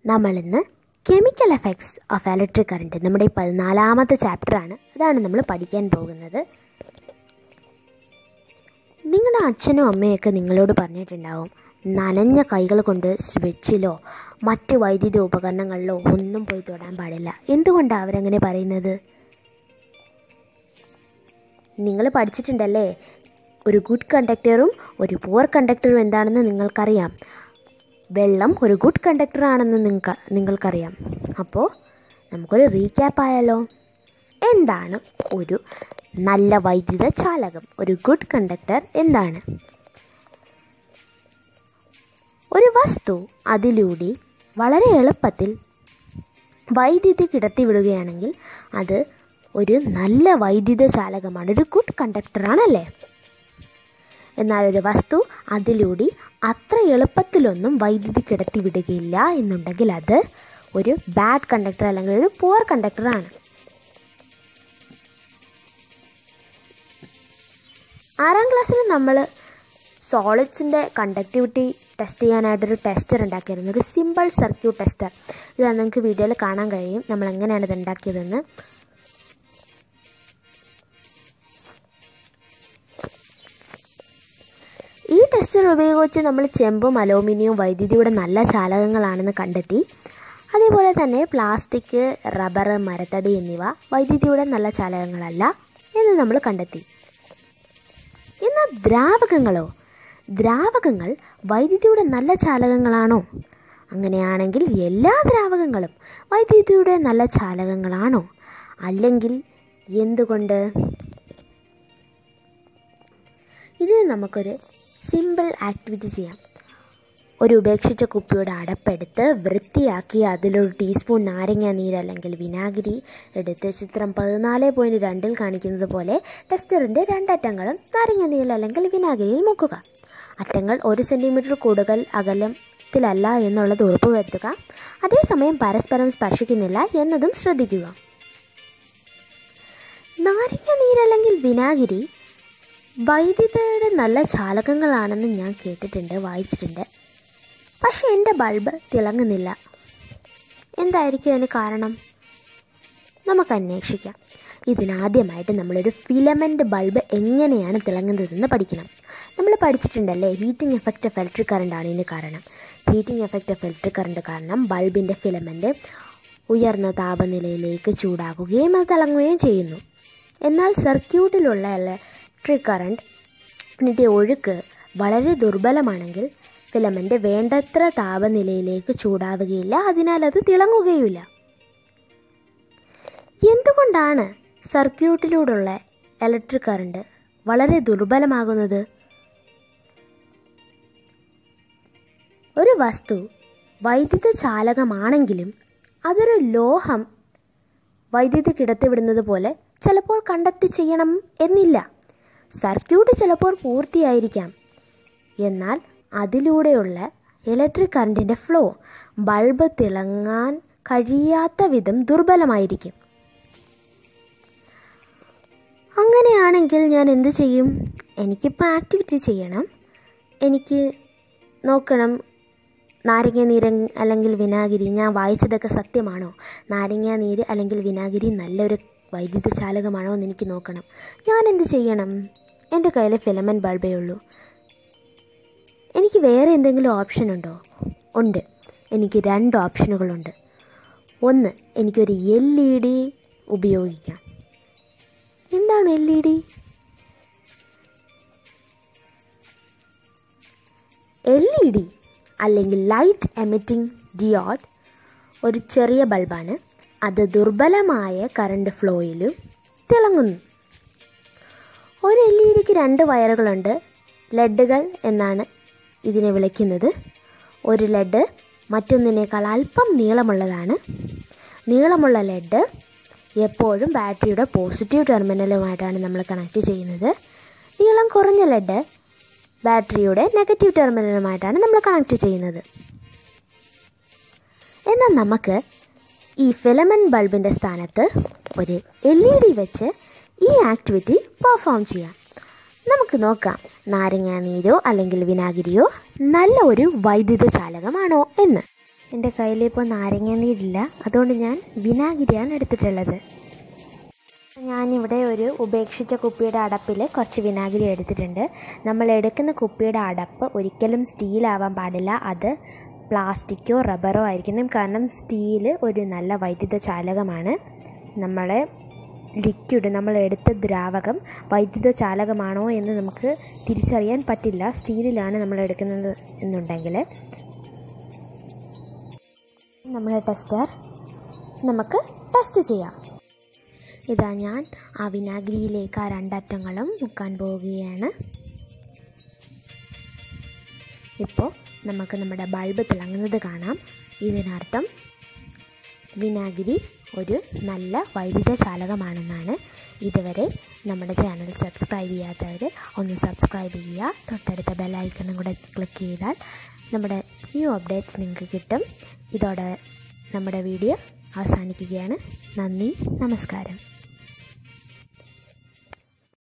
നമ്മളിന്ന് chemical effects of electric current നമ്മുടെ ഈ പതിനാലാമത്തെ ചാപ്റ്ററാണ് അതാണ് നമ്മൾ പഠിക്കാൻ പോകുന്നത് നിങ്ങളുടെ അച്ഛനും അമ്മയൊക്കെ നിങ്ങളോട് പറഞ്ഞിട്ടുണ്ടാവും നനഞ്ഞ കൈകൾ കൊണ്ട് സ്വിച്ചിലോ മറ്റ് വൈദ്യുതി ഉപകരണങ്ങളിലോ ഒന്നും പോയി തൊടാൻ പാടില്ല എന്തുകൊണ്ടാണ് അവരങ്ങനെ പറയുന്നത് നിങ്ങൾ പഠിച്ചിട്ടുണ്ടല്ലേ ഒരു ഗുഡ് കണ്ടക്ടറും ഒരു പുവർ കണ്ടക്ടറും എന്താണെന്ന് നിങ്ങൾക്കറിയാം വെള്ളം ഒരു ഗുഡ് കണ്ടക്ടർ ആണെന്ന് നിങ്ങൾക്ക് നിങ്ങൾക്കറിയാം അപ്പോൾ നമുക്കൊരു റീക്യാപ്പ് ആയാലോ എന്താണ് ഒരു നല്ല വൈദ്യുത ചാലകം ഒരു ഗുഡ് കണ്ടക്ടർ എന്താണ് ഒരു വസ്തു അതിലൂടെ വളരെ എളുപ്പത്തിൽ വൈദ്യുതി കിടത്തിവിടുകയാണെങ്കിൽ അത് ഒരു നല്ല വൈദ്യുത ചാലകമാണ് ഒരു ഗുഡ് കണ്ടക്ടറാണല്ലേ എന്നാൽ ഒരു വസ്തു അതിലൂടെ അത്ര എളുപ്പത്തിലൊന്നും വൈദ്യുതി കിടത്തിവിടുകയില്ല എന്നുണ്ടെങ്കിൽ അത് ഒരു ബാഡ് കണ്ടക്ടർ അല്ലെങ്കിൽ ഒരു പുവർ കണ്ടക്ടറാണ് ആറാം ക്ലാസ്സിൽ നമ്മൾ സോളിഡ്സിൻ്റെ കണ്ടക്ടിവിറ്റി ടെസ്റ്റ് ചെയ്യാനായിട്ടൊരു ടെസ്റ്റർ ഉണ്ടാക്കിയിരുന്നു ഒരു സിമ്പിൾ സർക്യൂട്ട് ടെസ്റ്റർ ഇത് നിങ്ങൾക്ക് വീഡിയോയിൽ കാണാൻ കഴിയും നമ്മൾ എങ്ങനെയാണ് ഇത് ഉണ്ടാക്കിയതെന്ന് ഈ ടെസ്റ്റർ ഉപയോഗിച്ച് നമ്മൾ ചെമ്പും അലൂമിനിയവും വൈദ്യുതിയുടെ നല്ല ചാലകങ്ങളാണെന്ന് കണ്ടെത്തി അതേപോലെ തന്നെ പ്ലാസ്റ്റിക് റബ്ബർ മരത്തടി എന്നിവ വൈദ്യുതിയുടെ നല്ല ചാലകങ്ങളല്ല എന്ന് നമ്മൾ കണ്ടെത്തി എന്നാൽ ദ്രാവകങ്ങളോ ദ്രാവകങ്ങൾ വൈദ്യുതിയുടെ നല്ല ചാലകങ്ങളാണോ അങ്ങനെയാണെങ്കിൽ എല്ലാ ദ്രാവകങ്ങളും വൈദ്യുതിയുടെ നല്ല ചാലകങ്ങളാണോ അല്ലെങ്കിൽ എന്തുകൊണ്ട് ഇത് നമുക്കൊരു സിമ്പിൾ ആക്ടിവിറ്റി ചെയ്യാം ഒരു ഉപേക്ഷിച്ച കുപ്പിയുടെ അടപ്പെടുത്ത് വൃത്തിയാക്കി അതിലൊരു ടീസ്പൂൺ നാരങ്ങ നീര് അല്ലെങ്കിൽ വിനാഗിരി എടുത്ത് ചിത്രം പതിനാല് പോയിൻറ്റ് രണ്ടിൽ കാണിക്കുന്നത് പോലെ ടെസ്റ്ററിൻ്റെ രണ്ടറ്റങ്ങളും നാരങ്ങ നീരിൽ അല്ലെങ്കിൽ വിനാഗിരിയിൽ മുക്കുക അറ്റങ്ങൾ ഒരു സെൻറ്റിമീറ്റർ കൂടുതൽ അകലത്തിലല്ല എന്നുള്ളത് ഉറപ്പുവരുത്തുക അതേസമയം പരസ്പരം സ്പർശിക്കുന്നില്ല എന്നതും ശ്രദ്ധിക്കുക നാരങ്ങ നീരല്ലെങ്കിൽ വിനാഗിരി വൈദ്യുതിയുടെ നല്ല ചാലകങ്ങളാണെന്ന് ഞാൻ കേട്ടിട്ടുണ്ട് വായിച്ചിട്ടുണ്ട് പക്ഷെ എൻ്റെ ബൾബ് തിളങ്ങുന്നില്ല എന്തായിരിക്കും അതിന് കാരണം നമുക്ക് അന്വേഷിക്കാം ഇതിനാദ്യമായിട്ട് നമ്മളൊരു ഫിലമെൻ്റ് ബൾബ് എങ്ങനെയാണ് തിളങ്ങുന്നതെന്ന് പഠിക്കണം നമ്മൾ പഠിച്ചിട്ടുണ്ടല്ലേ ഹീറ്റിംഗ് എഫക്റ്റ് ഓഫ് ഇലക്ട്രിക് കറണ്ടാണ് ഇതിന് കാരണം heating effect of electric current കാരണം ബൾബിൻ്റെ ഫിലമെൻ്റ് ഉയർന്ന താപനിലയിലേക്ക് ചൂടാകുകയും അത് തിളങ്ങുകയും ചെയ്യുന്നു എന്നാൽ സർക്യൂട്ടിലുള്ള ഇലക്ട്രിക് കറണ്ട് ഒഴുക്ക് വളരെ ദുർബലമാണെങ്കിൽ ഫിലമെൻ്റ് വേണ്ടത്ര താപനിലയിലേക്ക് ചൂടാവുകയില്ല അതിനാൽ അത് തിളങ്ങുകയുമില്ല എന്തുകൊണ്ടാണ് സർക്യൂട്ടിലൂടെയുള്ള ഇലക്ട്രിക് കറണ്ട് വളരെ ദുർബലമാകുന്നത് ഒരു വസ്തു വൈദ്യുത ചാലകമാണെങ്കിലും അതൊരു ലോഹം വൈദ്യുതി കിടത്തിവിടുന്നത് പോലെ ചിലപ്പോൾ കണ്ടക്ട് ചെയ്യണം എന്നില്ല സർക്യൂട്ട് ചിലപ്പോൾ പൂർത്തിയായിരിക്കാം എന്നാൽ അതിലൂടെയുള്ള ഇലക്ട്രിക് കറണ്ടിൻ്റെ ഫ്ലോ ബൾബ് തിളങ്ങാൻ കഴിയാത്ത വിധം ദുർബലമായിരിക്കും അങ്ങനെയാണെങ്കിൽ ഞാൻ എന്ത് ചെയ്യും എനിക്കിപ്പോൾ ആക്ടിവിറ്റി ചെയ്യണം എനിക്ക് നോക്കണം നാരങ്ങ നീര് അല്ലെങ്കിൽ വിനാഗിരി ഞാൻ വായിച്ചതൊക്കെ സത്യമാണോ നാരങ്ങ നീര് അല്ലെങ്കിൽ വിനാഗിരി നല്ലൊരു വൈദ്യുത ചാലകമാണോ എന്ന് എനിക്ക് നോക്കണം ഞാൻ എന്ത് ചെയ്യണം എൻ്റെ കയ്യിൽ ഫിലമെൻ്റ് ബൾബേ ഉള്ളൂ എനിക്ക് വേറെ എന്തെങ്കിലും ഓപ്ഷൻ ഉണ്ടോ ഉണ്ട് എനിക്ക് രണ്ട് ഓപ്ഷനുകളുണ്ട് ഒന്ന് എനിക്കൊരു എൽ ഇ ഡി ഉപയോഗിക്കാം എന്താണ് L E D L E D അല്ലെങ്കിൽ ലൈറ്റ് എമിറ്റിംഗ് ഡിയോഡ് ഒരു ചെറിയ ബൾബാണ് അത് ദുർബലമായ കറണ്ട് ഫ്ലോയിലും തിളങ്ങുന്നു ഒരു എൽ ഇ ഡിക്ക് രണ്ട് വയറുകളുണ്ട് ലെഡുകൾ എന്നാണ് ഇതിനെ വിളിക്കുന്നത് ഒരു ലെഡ് മറ്റൊന്നിനേക്കാൾ അല്പം നീളമുള്ളതാണ് നീളമുള്ള ലെഡ് എപ്പോഴും ബാറ്ററിയുടെ പോസിറ്റീവ് ടെർമിനലുമായിട്ടാണ് നമ്മൾ കണക്ട് ചെയ്യുന്നത് നീളം കുറഞ്ഞ ലെഡ് ബാറ്ററിയുടെ നെഗറ്റീവ് ടെർമിനലുമായിട്ടാണ് നമ്മൾ കണക്ട് ചെയ്യുന്നത് എന്നാൽ നമുക്ക് ഈ ഫിലമെൻറ്റ് ബൾബിൻ്റെ സ്ഥാനത്ത് ഒരു എൽ ഇ ഡി വെച്ച് ഈ ആക്ടിവിറ്റി പെർഫോം ചെയ്യാം നമുക്ക് നോക്കാം നാരങ്ങാ നീരോ അല്ലെങ്കിൽ വിനാഗിരിയോ നല്ല ഒരു വൈദ്യുത ചാലകമാണോ എന്ന് എൻ്റെ കയ്യിലിപ്പോൾ നാരങ്ങ നീരില്ല അതുകൊണ്ട് ഞാൻ വിനാഗിരിയാണ് എടുത്തിട്ടുള്ളത് ഞാനിവിടെ ഒരു ഉപേക്ഷിച്ച കുപ്പിയുടെ അടപ്പിൽ കുറച്ച് വിനാഗിരി എടുത്തിട്ടുണ്ട് നമ്മൾ എടുക്കുന്ന കുപ്പിയുടെ അടപ്പ് ഒരിക്കലും സ്റ്റീലാവാൻ പാടില്ല അത് പ്ലാസ്റ്റിക്കോ റബ്ബറോ ആയിരിക്കണം കാരണം സ്റ്റീൽ ഒരു നല്ല വൈദ്യുത ചാലകമാണ് നമ്മളെ ലിക്വിഡ് നമ്മൾ എടുത്ത ദ്രാവകം വൈദ്യുത ചാലകമാണോ എന്ന് നമുക്ക് തിരിച്ചറിയാൻ പറ്റില്ല സ്റ്റീലിലാണ് നമ്മൾ എടുക്കുന്നത് എന്നുണ്ടെങ്കിൽ നമ്മുടെ ടെസ്റ്റർ നമുക്ക് ടെസ്റ്റ് ചെയ്യാം ഇതാ ഞാൻ ആ വിനാഗിരിയിലേക്ക് ആ രണ്ടറ്റങ്ങളും മുക്കാൻ പോവുകയാണ് ഇപ്പോൾ നമുക്ക് നമ്മുടെ ബൾബ് തിളങ്ങുന്നത് കാണാം ഇതിനർത്ഥം വിനാഗിരി ഒരു നല്ല വൈദ്യുത ചാലകമാണെന്നാണ് ഇതുവരെ നമ്മുടെ ചാനൽ സബ്സ്ക്രൈബ് ചെയ്യാത്തവർ ഒന്ന് സബ്സ്ക്രൈബ് ചെയ്യുക തൊട്ടടുത്ത ബെല്ലൈക്കണും കൂടെ ക്ലിക്ക് ചെയ്താൽ നമ്മുടെ ന്യൂ അപ്ഡേറ്റ്സ് നിങ്ങൾക്ക് കിട്ടും ഇതോടെ നമ്മുടെ വീഡിയോ അവസാനിക്കുകയാണ് നന്ദി നമസ്കാരം